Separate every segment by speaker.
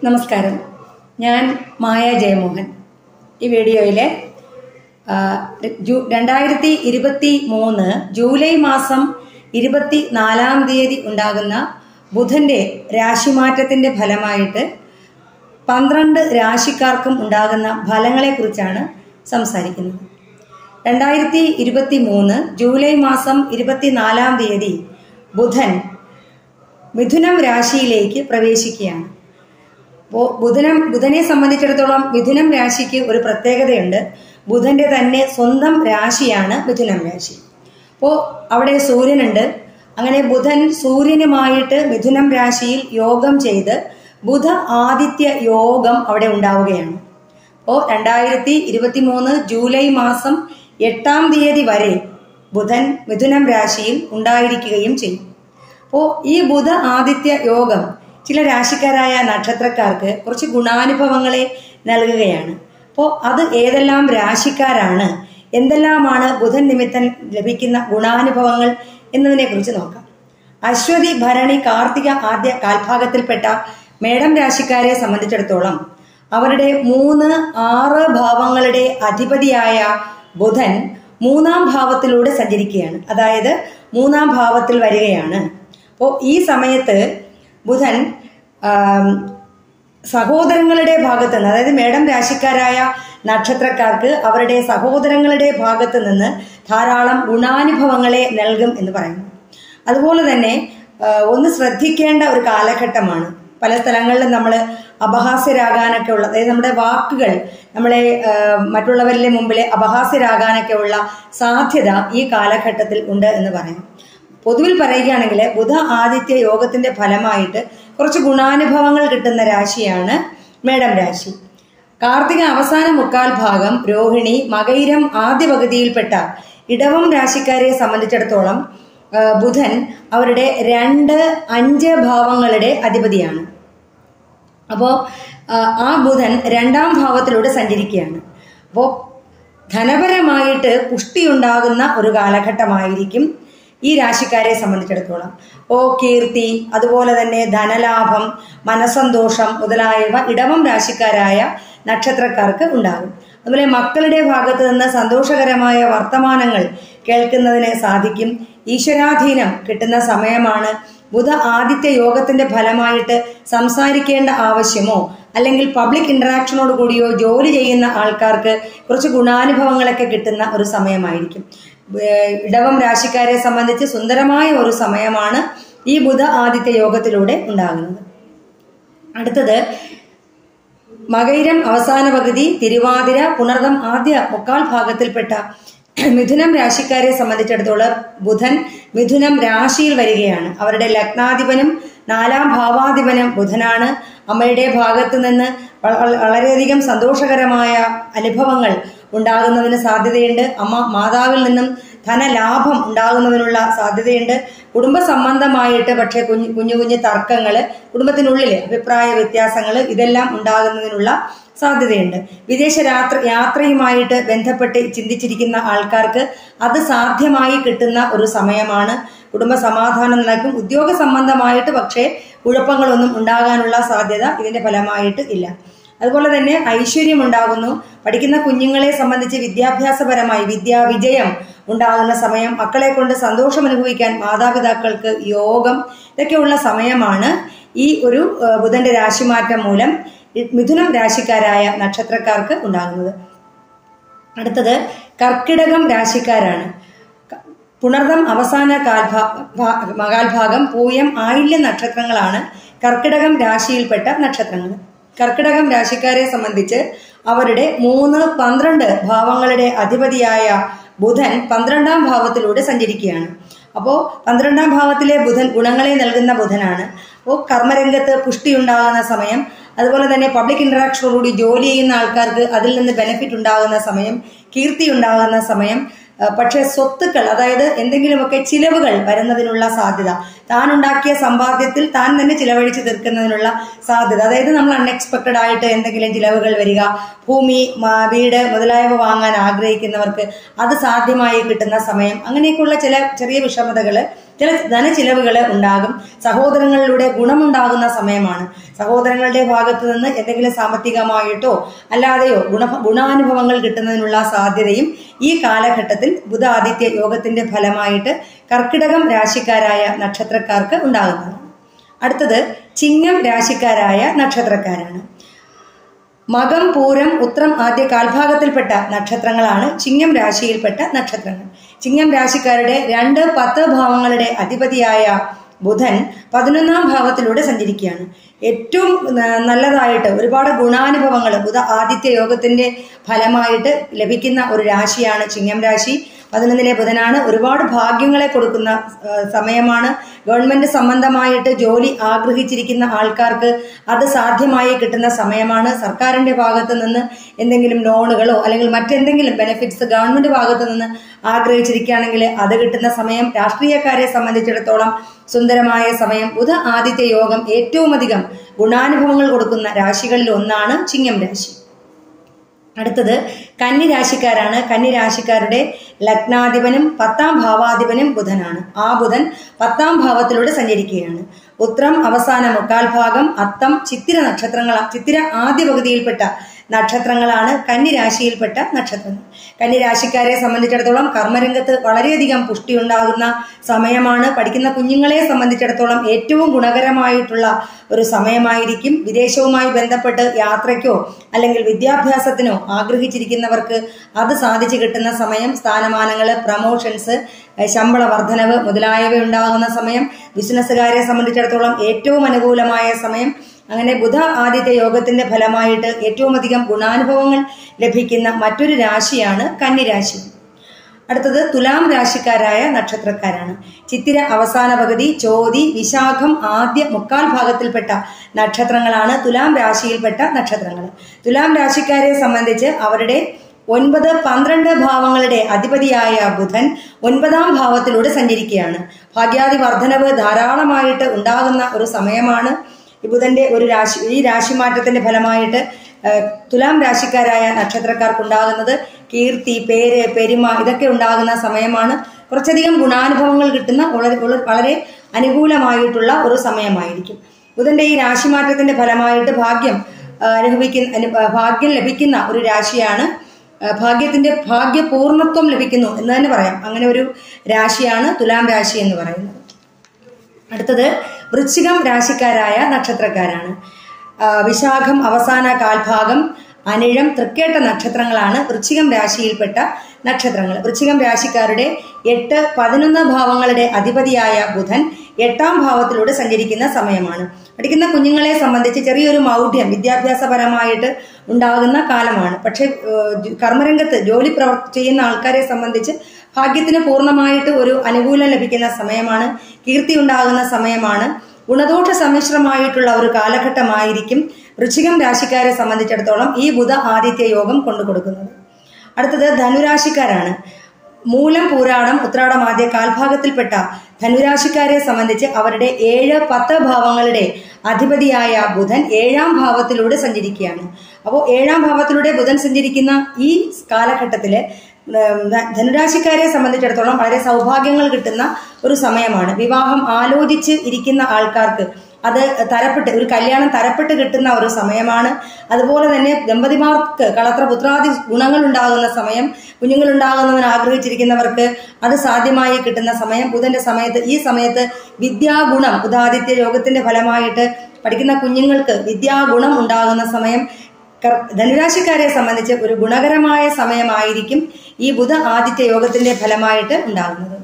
Speaker 1: നമസ്കാരം ഞാൻ മായ ജയമോഹൻ ഈ വീഡിയോയിലെ ആ, ജൂ രണ്ടായിരത്തി ഇരുപത്തി മൂന്ന് ജൂലൈ മാസം ഇരുപത്തി നാലാം തീയതി ഉണ്ടാകുന്ന ബുധന്റെ രാശിമാറ്റത്തിന്റെ ഫലമായിട്ട് പന്ത്രണ്ട് രാശിക്കാർക്കും ഉണ്ടാകുന്ന ഫലങ്ങളെക്കുറിച്ചാണ് സംസാരിക്കുന്നത് രണ്ടായിരത്തി ഇരുപത്തി മൂന്ന് ജൂലൈ മാസം ഇരുപത്തിനാലാം തീയതി ബുധൻ മിഥുനം രാശിയിലേക്ക് പ്രവേശിക്കുകയാണ് അപ്പോൾ ബുധനം ബുധനെ സംബന്ധിച്ചിടത്തോളം മിഥുനം രാശിക്ക് ഒരു പ്രത്യേകതയുണ്ട് ബുധന്റെ തന്നെ സ്വന്തം രാശിയാണ് മിഥുനം രാശി അപ്പോൾ അവിടെ സൂര്യനുണ്ട് അങ്ങനെ ബുധൻ സൂര്യനുമായിട്ട് മിഥുനം രാശിയിൽ യോഗം ചെയ്ത് ബുധ ആദിത്യ യോഗം അവിടെ ഉണ്ടാവുകയാണ് അപ്പോൾ രണ്ടായിരത്തി ഇരുപത്തി മൂന്ന് ജൂലൈ മാസം എട്ടാം തീയതി വരെ ബുധൻ മിഥുനം രാശിയിൽ ഉണ്ടായിരിക്കുകയും ചെയ്യും അപ്പോൾ ഈ ബുധ ആദിത്യ യോഗം ചില രാശിക്കാരായ നക്ഷത്രക്കാർക്ക് കുറച്ച് ഗുണാനുഭവങ്ങളെ നൽകുകയാണ് അപ്പോൾ അത് ഏതെല്ലാം രാശിക്കാരാണ് എന്തെല്ലാമാണ് ബുധൻ നിമിത്തം ലഭിക്കുന്ന ഗുണാനുഭവങ്ങൾ എന്നതിനെ കുറിച്ച് നോക്കാം അശ്വതി ഭരണി കാർത്തിക ആദ്യ കാൽഭാഗത്തിൽപ്പെട്ട മേടം രാശിക്കാരെ സംബന്ധിച്ചിടത്തോളം അവരുടെ മൂന്ന് ആറ് ഭാവങ്ങളുടെ അധിപതിയായ ബുധൻ മൂന്നാം ഭാവത്തിലൂടെ സഞ്ചരിക്കുകയാണ് അതായത് മൂന്നാം ഭാവത്തിൽ വരികയാണ് അപ്പോൾ ഈ സമയത്ത് ബുധൻ ആം, സഹോദരങ്ങളുടെ ഭാഗത്ത് നിന്ന് അതായത് മേടം രാശിക്കാരായ നക്ഷത്രക്കാർക്ക് അവരുടെ സഹോദരങ്ങളുടെ ഭാഗത്ത് നിന്ന് ധാരാളം ഗുണാനുഭവങ്ങളെ നൽകും എന്ന് പറയുന്നു അതുപോലെ തന്നെ ആ, ഒന്ന് ശ്രദ്ധിക്കേണ്ട ഒരു കാലഘട്ടമാണ് പല സ്ഥലങ്ങളിലും നമ്മൾ അപഹാസ്യരാകാനൊക്കെ ഉള്ള അതായത് നമ്മുടെ വാക്കുകൾ നമ്മളെ ആ, മറ്റുള്ളവരുടെ മുമ്പിൽ അപഹാസ്യരാകാനൊക്കെ ഉള്ള സാധ്യത ഈ കാലഘട്ടത്തിൽ ഉണ്ട് എന്ന് പറയാം പൊതുവിൽ പറയുകയാണെങ്കിൽ ബുധ ആദിത്യ യോഗത്തിന്റെ ഫലമായിട്ട് കുറച്ച് ഗുണാനുഭവങ്ങൾ കിട്ടുന്ന രാശിയാണ് മേടം രാശി കാർത്തിക അവസാന മുക്കാൽ ഭാഗം രോഹിണി മകൈരം ആദ്യ പകുതിയിൽപ്പെട്ട ഇടവം രാശിക്കാരെ സംബന്ധിച്ചിടത്തോളം ആ, ബുധൻ അവരുടെ രണ്ട് അഞ്ച് ഭാവങ്ങളുടെ അധിപതിയാണ് അപ്പോൾ ആ ബുധൻ രണ്ടാം ഭാവത്തിലൂടെ സഞ്ചരിക്കുകയാണ് അപ്പോൾ ധനപരമായിട്ട് പുഷ്ടിയുണ്ടാകുന്ന ഒരു കാലഘട്ടമായിരിക്കും ഈ രാശിക്കാരെ സംബന്ധിച്ചിടത്തോളം ഓ കീർത്തി അതുപോലെ തന്നെ ധനലാഭം മനസന്തോഷം മുതലായവ ഇടവം രാശിക്കാരായ നക്ഷത്രക്കാർക്ക് ഉണ്ടാകും അതുപോലെ മക്കളുടെ ഭാഗത്ത് നിന്ന് സന്തോഷകരമായ വർത്തമാനങ്ങൾ കേൾക്കുന്നതിന് സാധിക്കും ഈശ്വരാധീനം കിട്ടുന്ന സമയമാണ് ബുധ ആദിത്യ യോഗത്തിന്റെ ഫലമായിട്ട് സംസാരിക്കേണ്ട ആവശ്യമോ അല്ലെങ്കിൽ പബ്ലിക് ഇന്ററാക്ഷനോട് കൂടിയോ ജോലി ചെയ്യുന്ന ആൾക്കാർക്ക് കുറച്ച് ഗുണാനുഭവങ്ങളൊക്കെ കിട്ടുന്ന ഒരു സമയമായിരിക്കും ഏഹ് ഇടവം രാശിക്കാരെ സംബന്ധിച്ച് സുന്ദരമായ ഒരു സമയമാണ് ഈ ബുധ ആദിത്യ യോഗത്തിലൂടെ ഉണ്ടാകുന്നത് അടുത്തത് മകൈരം അവസാന പകുതി തിരുവാതിര പുണർദം ആദ്യ മുക്കാൽ ഭാഗത്തിൽപ്പെട്ട മിഥുനം രാശിക്കാരെ സംബന്ധിച്ചിടത്തോളം ബുധൻ മിഥുനം രാശിയിൽ വരികയാണ് അവരുടെ ലഗ്നാധിപനും നാലാം ഭാവാധിപനും ബുധനാണ് അമ്മയുടെ ഭാഗത്ത് നിന്ന് വ- വ- വളരെയധികം സന്തോഷകരമായ അനുഭവങ്ങൾ ഉണ്ടാകുന്നതിന് സാധ്യതയുണ്ട് അമ്മ മാതാവിൽ നിന്നും ധനലാഭം ഉണ്ടാകുന്നതിനുള്ള സാധ്യതയുണ്ട് കുടുംബ സംബന്ധമായിട്ട് പക്ഷേ കുഞ്ഞു കുഞ്ഞു കുഞ്ഞു തർക്കങ്ങൾ കുടുംബത്തിനുള്ളിൽ അഭിപ്രായ വ്യത്യാസങ്ങൾ ഇതെല്ലാം ഉണ്ടാകുന്നതിനുള്ള സാധ്യതയുണ്ട് വിദേശ യാത്ര യാത്രയുമായിട്ട് ബന്ധപ്പെട്ട് ചിന്തിച്ചിരിക്കുന്ന ആൾക്കാർക്ക് അത് സാധ്യമായി കിട്ടുന്ന ഒരു സമയമാണ് കുടുംബ സമാധാനം നടക്കും ഉദ്യോഗ സംബന്ധമായിട്ട് പക്ഷേ കുഴപ്പങ്ങളൊന്നും ഉണ്ടാകാനുള്ള സാധ്യത ഇതിന്റെ ഫലമായിട്ട് ഇല്ല അതുപോലെ തന്നെ ഐശ്വര്യം ഉണ്ടാകുന്നു പഠിക്കുന്ന കുഞ്ഞുങ്ങളെ സംബന്ധിച്ച് വിദ്യാഭ്യാസപരമായി വിദ്യാവിജയം ഉണ്ടാകുന്ന സമയം മക്കളെ കൊണ്ട് സന്തോഷം അനുഭവിക്കാൻ മാതാപിതാക്കൾക്ക് യോഗം ഇതൊക്കെയുള്ള സമയമാണ് ഈ ഒരു ഏഹ്, ബുധന്റെ രാശിമാറ്റം മൂലം ഈ മിഥുനം രാശിക്കാരായ നക്ഷത്രക്കാർക്ക് ഉണ്ടാകുന്നത് അടുത്തത് കർക്കിടകം രാശിക്കാരാണ് ക- പുണർദം അവസാന കാൽഭാ ഭാ- കാൽഭാഗം പൂയം ആയില്യ നക്ഷത്രങ്ങളാണ് കർക്കിടകം രാശിയിൽപ്പെട്ട നക്ഷത്രങ്ങൾ കർക്കിടകം രാശിക്കാരെ സംബന്ധിച്ച് അവരുടെ മൂന്ന് പന്ത്രണ്ട് ഭാവങ്ങളുടെ അധിപതിയായ ബുധൻ പന്ത്രണ്ടാം ഭാവത്തിലൂടെ സഞ്ചരിക്കുകയാണ് അപ്പോൾ പന്ത്രണ്ടാം ഭാവത്തിലെ ബുധൻ ഗുണങ്ങളെ നൽകുന്ന ബുധനാണ് അപ്പോൾ കർമ്മരംഗത്ത് പുഷ്ടി ഉണ്ടാകുന്ന സമയം അതുപോലെ തന്നെ പബ്ലിക് ഇന്ററാക്ഷനോടുകൂടി ജോലി ചെയ്യുന്ന ആൾക്കാർക്ക് അതിൽ നിന്ന് ബെനിഫിറ്റ് ഉണ്ടാകുന്ന സമയം കീർത്തി ഉണ്ടാകുന്ന സമയം ആ, പക്ഷേ സ്വത്തുക്കൾ അതായത് എന്തെങ്കിലുമൊക്കെ ചിലവുകൾ വരുന്നതിനുള്ള സാധ്യത താൻ ഉണ്ടാക്കിയ സമ്പാദ്യത്തിൽ താൻ തന്നെ ചിലവഴിച്ച് തീർക്കുന്നതിനുള്ള സാധ്യത അതായത് നമ്മൾ അൺഎക്സ്പെക്ടഡ് ആയിട്ട് എന്തെങ്കിലും ചിലവുകൾ വരിക ഭൂമി മ- വീട് മുതലായവ വാങ്ങാൻ ആഗ്രഹിക്കുന്നവർക്ക് അത് സാധ്യമായി കിട്ടുന്ന സമയം അങ്ങനെയൊക്കെയുള്ള ചില ചെറിയ വിഷമതകൾ ചില ധനച്ചിലവുകൾ ഉണ്ടാകും സഹോദരങ്ങളിലൂടെ ഗുണമുണ്ടാകുന്ന സമയമാണ് സഹോദരങ്ങളുടെ ഭാഗത്ത് നിന്ന് എന്തെങ്കിലും സാമ്പത്തികമായിട്ടോ അല്ലാതെയോ ഗുണ ഗുണാനുഭവങ്ങൾ കിട്ടുന്നതിനുള്ള സാധ്യതയും ഈ കാലഘട്ടത്തിൽ ബുധാദിത്യ യോഗത്തിന്റെ ഫലമായിട്ട് കർക്കിടകം രാശിക്കാരായ നക്ഷത്രക്കാർക്ക് ഉണ്ടാകുന്നതാണ് അടുത്തത് ചിങ്ങം രാശിക്കാരായ നക്ഷത്രക്കാരാണ് മകം പൂരം ഉത്രം ആദ്യ കാൽഭാഗത്തിൽപ്പെട്ട നക്ഷത്രങ്ങളാണ് ചിങ്ങം രാശിയിൽപ്പെട്ട നക്ഷത്രങ്ങൾ ചിങ്ങം രാശിക്കാരുടെ രണ്ട് പത്ത് ഭാവങ്ങളുടെ അധിപതിയായ ബുധൻ പതിനൊന്നാം ഭാവത്തിലൂടെ സഞ്ചരിക്കുകയാണ് ഏറ്റവും ന- നല്ലതായിട്ട് ഒരുപാട് ഗുണാനുഭവങ്ങൾ ബുധ ആദിത്യ യോഗത്തിന്റെ ഫലമായിട്ട് ലഭിക്കുന്ന ഒരു രാശിയാണ് ചിങ്ങം രാശി പതിനൊന്നിലെ ബുധനാണ് ഒരുപാട് ഭാഗ്യങ്ങളെ കൊടുക്കുന്ന ആ, സമയമാണ് ഗവൺമെന്റ് സംബന്ധമായിട്ട് ജോലി ആഗ്രഹിച്ചിരിക്കുന്ന ആൾക്കാർക്ക് അത് സാധ്യമായി കിട്ടുന്ന സമയമാണ് സർക്കാരിന്റെ ഭാഗത്ത് നിന്ന് എന്തെങ്കിലും ലോണുകളോ അല്ലെങ്കിൽ മറ്റെന്തെങ്കിലും ബെനിഫിറ്റ്സ് ഗവൺമെന്റ് ഭാഗത്ത് നിന്ന് ആഗ്രഹിച്ചിരിക്കുകയാണെങ്കിൽ അത് കിട്ടുന്ന സമയം രാഷ്ട്രീയക്കാരെ സംബന്ധിച്ചിടത്തോളം സുന്ദരമായ സമയം ബുധ ആദിത്യ യോഗം ഏറ്റവും അധികം ഗുണാനുഭവങ്ങൾ കൊടുക്കുന്ന രാശികളിൽ ഒന്നാണ് ചിങ്ങം രാശി അടുത്തത് കന്നി രാശിക്കാരാണ് കന്നി രാശിക്കാരുടെ ലഗ്നാധിപനും പത്താം ഭാവാധിപനും ബുധനാണ് ആ ബുധൻ പത്താം ഭാവത്തിലൂടെ സഞ്ചരിക്കുകയാണ് ഉത്രം അവസാന മുക്കാൽ ഭാഗം അത്തം ചിത്തിര നക്ഷത്രങ്ങൾ ചിത്തിര ആദ്യ പകുതിയിൽപ്പെട്ട നക്ഷത്രങ്ങളാണ് കന്നി രാശിയിൽപ്പെട്ട നക്ഷത്രങ്ങൾ കന്നി രാശിക്കാരെ സംബന്ധിച്ചിടത്തോളം കർമ്മരംഗത്ത് വളരെയധികം പുഷ്ടി ഉണ്ടാകുന്ന സമയമാണ് പഠിക്കുന്ന കുഞ്ഞുങ്ങളെ സംബന്ധിച്ചിടത്തോളം ഏറ്റവും ഗുണകരമായിട്ടുള്ള ഒരു സമയമായിരിക്കും വിദേശവുമായി ബന്ധപ്പെട്ട് യാത്രയ്ക്കോ അല്ലെങ്കിൽ വിദ്യാഭ്യാസത്തിനോ ആഗ്രഹിച്ചിരിക്കുന്നവർക്ക് അത് സാധിച്ചു കിട്ടുന്ന സമയം സ്ഥാനമാനങ്ങൾ പ്രമോഷൻസ് ഏഹ് ശമ്പള വർധനവ് മുതലായവ ഉണ്ടാകുന്ന സമയം ബിസിനസ്സുകാരെ സംബന്ധിച്ചിടത്തോളം ഏറ്റവും അനുകൂലമായ സമയം അങ്ങനെ ബുധ ആദിത്യ യോഗത്തിന്റെ ഫലമായിട്ട് ഏറ്റവും അധികം ഗുണാനുഭവങ്ങൾ ലഭിക്കുന്ന മറ്റൊരു രാശിയാണ് കന്നിരാശി അടുത്തത് തുലാം രാശിക്കാരായ നക്ഷത്രക്കാരാണ് ചിത്തിര അവസാന പകുതി ചോതി വിശാഖം ആദ്യ മുക്കാൽ ഭാഗത്തിൽപ്പെട്ട നക്ഷത്രങ്ങളാണ് തുലാം രാശിയിൽപ്പെട്ട നക്ഷത്രങ്ങൾ തുലാം രാശിക്കാരെ സംബന്ധിച്ച് അവരുടെ ഒൻപത് പന്ത്രണ്ട് ഭാവങ്ങളുടെ അധിപതിയായ ബുധൻ ഒൻപതാം ഭാവത്തിലൂടെ സഞ്ചരിക്കുകയാണ് ഭാഗ്യാദി വർധനവ് ധാരാളമായിട്ട് ഉണ്ടാകുന്ന ഒരു സമയമാണ് ഈ ബുധന്റെ ഒരു രാശി ഈ രാശിമാറ്റത്തിന്റെ ഫലമായിട്ട് ആ, തുലാം രാശിക്കാരായ നക്ഷത്രക്കാർക്കുണ്ടാകുന്നത് കീർത്തി പേര് പെരുമ ഇതൊക്കെ ഉണ്ടാകുന്ന സമയമാണ് കുറച്ചധികം ഗുണാനുഭവങ്ങൾ കിട്ടുന്ന വളരെ വളരെ- വളരെ അനുകൂലമായിട്ടുള്ള ഒരു സമയമായിരിക്കും ബുധന്റെ ഈ രാശിമാറ്റത്തിന്റെ ഫലമായിട്ട് ഭാഗ്യം ആ, അനുഭവിക്കുന്ന അനു- ആ, ഭാഗ്യം ലഭിക്കുന്ന ഒരു രാശിയാണ് ആ, ഭാഗ്യത്തിന്റെ ഭാഗ്യപൂർണത്വം ലഭിക്കുന്നു എന്ന് തന്നെ പറയാം അങ്ങനെ ഒരു രാശിയാണ് തുലാം രാശി എന്ന് പറയുന്നത് അടുത്തത് വൃശ്ചികം രാശിക്കാരായ നക്ഷത്രക്കാരാണ് ആ, വിശാഖം അവസാന കാൽഭാഗം അനിഴം തൃക്കേട്ട നക്ഷത്രങ്ങളാണ് വൃശ്ചികം രാശിയിൽപ്പെട്ട നക്ഷത്രങ്ങൾ വൃശ്ചികം രാശിക്കാരുടെ എട്ട് പതിനൊന്ന് ഭാവങ്ങളുടെ അധിപതിയായ ബുധൻ എട്ടാം ഭാവത്തിലൂടെ സഞ്ചരിക്കുന്ന സമയമാണ് പഠിക്കുന്ന കുഞ്ഞുങ്ങളെ സംബന്ധിച്ച് ചെറിയൊരു മൗഢ്യം വിദ്യാഭ്യാസപരമായിട്ട് ഉണ്ടാകുന്ന കാലമാണ് പക്ഷെ ഏഹ്, ജ- കർമ്മരംഗത്ത് ജോലി പ്രവർ ചെയ്യുന്ന ആൾക്കാരെ സംബന്ധിച്ച് ഭാഗ്യത്തിന് പൂർണ്ണമായിട്ട് ഒരു അനുകൂലം ലഭിക്കുന്ന സമയമാണ് കീർത്തി ഉണ്ടാകുന്ന സമയമാണ് ഗുണദോഷ സമ്മിശ്രമായിട്ടുള്ള ഒരു കാലഘട്ടമായിരിക്കും വൃശ്ചികം രാശിക്കാരെ സംബന്ധിച്ചിടത്തോളം ഈ ബുധ ആദിത്യ യോഗം കൊണ്ടുകൊടുക്കുന്നത് അടുത്തത് ധനുരാശിക്കാരാണ് മൂലം പൂരാടം ഉത്രാടം ആദ്യ കാൽഭാഗത്തിൽപ്പെട്ട ധനുരാശിക്കാരെ സംബന്ധിച്ച് അവരുടെ ഏഴ് പത്ത് ഭാവങ്ങളുടെ അധിപതിയായ ബുധൻ ഏഴാം ഭാവത്തിലൂടെ സഞ്ചരിക്കുകയാണ് അപ്പോൾ ഏഴാം ഭാവത്തിലൂടെ ബുധൻ സഞ്ചരിക്കുന്ന ഈ കാലഘട്ടത്തില് ഉം, ധ- ധനുരാശിക്കാരെ സംബന്ധിച്ചിടത്തോളം വളരെ സൗഭാഗ്യങ്ങൾ കിട്ടുന്ന ഒരു സമയമാണ് വിവാഹം ആലോചിച്ച് ഇരിക്കുന്ന ആൾക്കാർക്ക് അത് തരപ്പെട്ട് ഒരു കല്യാണം തരപ്പെട്ട് കിട്ടുന്ന ഒരു സമയമാണ് അതുപോലെ തന്നെ ദമ്പതിമാർക്ക് കളത്ര പുത്രാദി ഗുണങ്ങൾ ഉണ്ടാകുന്ന സമയം കുഞ്ഞുങ്ങൾ ഉണ്ടാകുന്നതിന് ആഗ്രഹിച്ചിരിക്കുന്നവർക്ക് അത് സാധ്യമായി കിട്ടുന്ന സമയം ബുധന്റെ സമയത്ത് ഈ സമയത്ത് വിദ്യാഗുണം ബുധാദിത്യ യോഗത്തിന്റെ ഫലമായിട്ട് പഠിക്കുന്ന കുഞ്ഞുങ്ങൾക്ക് വിദ്യാഗുണം ഉണ്ടാകുന്ന സമയം കർ- ധനുരാശിക്കാരെ സംബന്ധിച്ച് ഒരു ഗുണകരമായ സമയമായിരിക്കും ഈ ബുധ ആദിത്യ യോഗത്തിന്റെ ഫലമായിട്ട് ഉണ്ടാകുന്നത്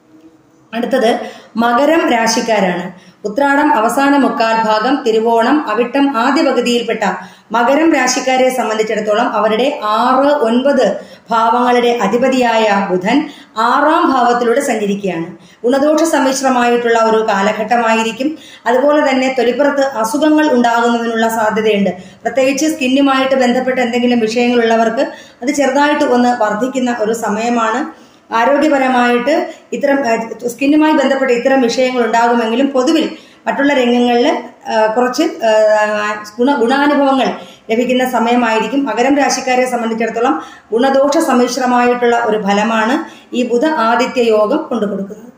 Speaker 1: അടുത്തത് മകരം രാശിക്കാരാണ് ഉത്രാടം അവസാന മുക്കാൽ ഭാഗം തിരുവോണം അവിട്ടം ആദ്യ പകുതിയിൽപ്പെട്ട മകരം രാശിക്കാരെ സംബന്ധിച്ചിടത്തോളം അവരുടെ ആറ് ഒൻപത് ഭാവങ്ങളുടെ അധിപതിയായ ബുധൻ ആറാം ഭാവത്തിലൂടെ സഞ്ചരിക്കുകയാണ് ഗുണദോഷ സമ്മിശ്രമായിട്ടുള്ള ഒരു കാലഘട്ടമായിരിക്കും അതുപോലെ തന്നെ തൊലിപ്പുറത്ത് അസുഖങ്ങൾ ഉണ്ടാകുന്നതിനുള്ള സാധ്യതയുണ്ട് പ്രത്യേകിച്ച് സ്കിന്നുമായിട്ട് ബന്ധപ്പെട്ട എന്തെങ്കിലും വിഷയങ്ങളുള്ളവർക്ക് അത് ചെറുതായിട്ട് ഒന്ന് വർദ്ധിക്കുന്ന ഒരു സമയമാണ് ആരോഗ്യപരമായിട്ട് ഇത്തരം ഏഹ്, സ്കിന്നുമായി ബന്ധപ്പെട്ട ഇത്തരം വിഷയങ്ങൾ ഉണ്ടാകുമെങ്കിലും പൊതുവിൽ മറ്റുള്ള രംഗങ്ങളിൽ ഏഹ്, കുറച്ച് ഏഹ്, ഗുണ ഗുണാനുഭവങ്ങൾ ലഭിക്കുന്ന സമയമായിരിക്കും മകരം രാശിക്കാരെ സംബന്ധിച്ചിടത്തോളം ഗുണദോഷ സമ്മിശ്രമായിട്ടുള്ള ഒരു ഫലമാണ് ഈ ബുധ ആദിത്യ യോഗം കൊണ്ടുകൊടുക്കുന്നത്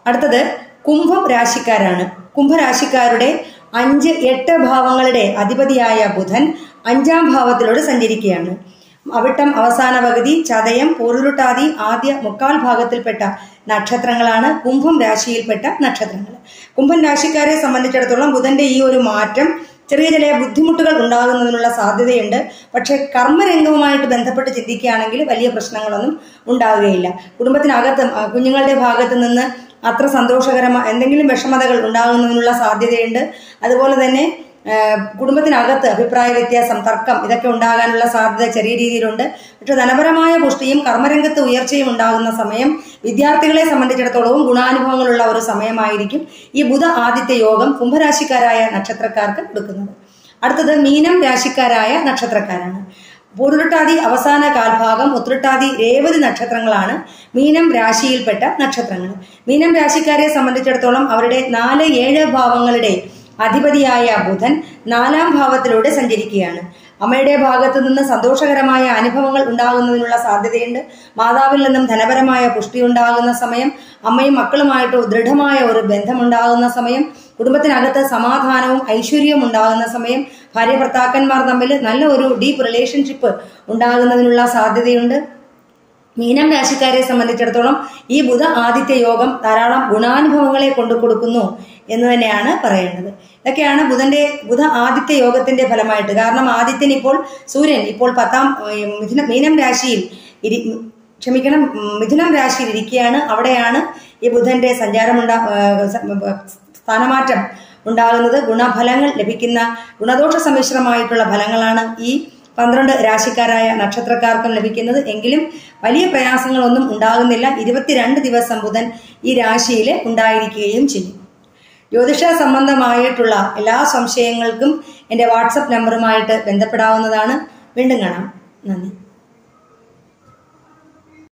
Speaker 1: അടുത്തത് കുംഭം രാശിക്കാരാണ് കുംഭരാശിക്കാരുടെ അഞ്ച് എട്ട് ഭാവങ്ങളുടെ അധിപതിയായ ബുധൻ അഞ്ചാം ഭാവത്തിലൂടെ സഞ്ചരിക്കുകയാണ് അവിട്ടം അവസാന പകുതി ചതയം പൂരുരുട്ടാതി ആദ്യ മുക്കാൽ ഭാഗത്തിൽപ്പെട്ട നക്ഷത്രങ്ങളാണ് കുംഭം രാശിയിൽപ്പെട്ട നക്ഷത്രങ്ങൾ കുംഭൻ രാശിക്കാരെ സംബന്ധിച്ചിടത്തോളം ബുധന്റെ ഈ ഒരു മാറ്റം ചെറിയ ചെറിയ ബുദ്ധിമുട്ടുകൾ ഉണ്ടാകുന്നതിനുള്ള സാധ്യതയുണ്ട് പക്ഷേ കർമ്മരംഗവുമായിട്ട് ബന്ധപ്പെട്ട് ചിന്തിക്കുകയാണെങ്കിൽ വലിയ പ്രശ്നങ്ങളൊന്നും ഉണ്ടാവുകയില്ല കുടുംബത്തിനകത്ത് ആ, കുഞ്ഞുങ്ങളുടെ ഭാഗത്ത് നിന്ന് അത്ര സന്തോഷകരമായ എന്തെങ്കിലും വിഷമതകൾ ഉണ്ടാകുന്നതിനുള്ള സാധ്യതയുണ്ട് അതുപോലെ തന്നെ ആ, കുടുംബത്തിനകത്ത് അഭിപ്രായ വ്യത്യാസം തർക്കം ഇതൊക്കെ ഉണ്ടാകാനുള്ള സാധ്യത ചെറിയ രീതിയിലുണ്ട് പക്ഷെ ധനപരമായ പുഷ്ടിയും കർമ്മരംഗത്ത് ഉയർച്ചയും ഉണ്ടാകുന്ന സമയം വിദ്യാർത്ഥികളെ സംബന്ധിച്ചിടത്തോളവും ഗുണാനുഭവങ്ങളുള്ള ഒരു സമയമായിരിക്കും ഈ ബുധ ആദിത്യ യോഗം കുംഭരാശിക്കാരായ നക്ഷത്രക്കാർക്ക് കൊടുക്കുന്നത് അടുത്തത് മീനം രാശിക്കാരായ നക്ഷത്രക്കാരാണ് പൂരുരുട്ടാതി അവസാന കാൽഭാഗം ഉത്രട്ടാതി രേവതി നക്ഷത്രങ്ങളാണ് മീനം രാശിയിൽപ്പെട്ട നക്ഷത്രങ്ങൾ മീനം രാശിക്കാരെ സംബന്ധിച്ചിടത്തോളം അവരുടെ നാല് ഏഴ് ഭാവങ്ങളുടെ അധിപതിയായ ബുധൻ നാലാം ഭാവത്തിലൂടെ സഞ്ചരിക്കുകയാണ് അമ്മയുടെ ഭാഗത്തു നിന്ന് സന്തോഷകരമായ അനുഭവങ്ങൾ ഉണ്ടാകുന്നതിനുള്ള സാധ്യതയുണ്ട് മാതാവിൽ നിന്നും ധനപരമായ പുഷ്ടി ഉണ്ടാകുന്ന സമയം അമ്മയും മക്കളുമായിട്ട് ദൃഢമായ ഒരു ബന്ധമുണ്ടാകുന്ന സമയം കുടുംബത്തിനകത്ത് സമാധാനവും ഐശ്വര്യവും ഉണ്ടാകുന്ന സമയം ഭാര്യ ഭർത്താക്കന്മാർ തമ്മിൽ നല്ല ഒരു ഡീപ്പ് റിലേഷൻഷിപ്പ് ഉണ്ടാകുന്നതിനുള്ള സാധ്യതയുണ്ട് മീനം രാശിക്കാരെ സംബന്ധിച്ചിടത്തോളം ഈ ബുധ ആദിത്യ യോഗം ധാരാളം ഗുണാനുഭവങ്ങളെ കൊണ്ടു കൊടുക്കുന്നു എന്ന് തന്നെയാണ് പറയേണ്ടത് ഇതൊക്കെയാണ് ബുധന്റെ ബുധ ആദിത്യ യോഗത്തിന്റെ ഫലമായിട്ട് കാരണം ആദിത്യൻ ഇപ്പോൾ സൂര്യൻ ഇപ്പോൾ പത്താം ഏഹ്, മിഥുന മീനം രാശിയിൽ ഇരി ക്ഷമിക്കണം ഉം, മിഥുനം രാശിയിൽ ഇരിക്കുകയാണ് അവിടെയാണ് ഈ ബുധന്റെ സഞ്ചാരമുണ്ടാ ഏഹ്, സ- ഏഹ്, സ്ഥാനമാറ്റം ഉണ്ടാകുന്നത് ഗുണഫലങ്ങൾ ലഭിക്കുന്ന ഗുണദോഷ സമ്മിശ്രമായിട്ടുള്ള ഫലങ്ങളാണ് ഈ പന്ത്രണ്ട് രാശിക്കാരായ നക്ഷത്രക്കാർക്കും ലഭിക്കുന്നത് എങ്കിലും വലിയ പ്രയാസങ്ങളൊന്നും ഉണ്ടാകുന്നില്ല ഇരുപത്തിരണ്ട് ദിവസം ബുധൻ ഈ രാശിയിൽ ഉണ്ടായിരിക്കുകയും ചെയ്യും ജ്യോതിഷ സംബന്ധമായിട്ടുള്ള എല്ലാ സംശയങ്ങൾക്കും എൻ്റെ വാട്സപ്പ് നമ്പറുമായിട്ട് ബന്ധപ്പെടാവുന്നതാണ് വീണ്ടും കാണാം നന്ദി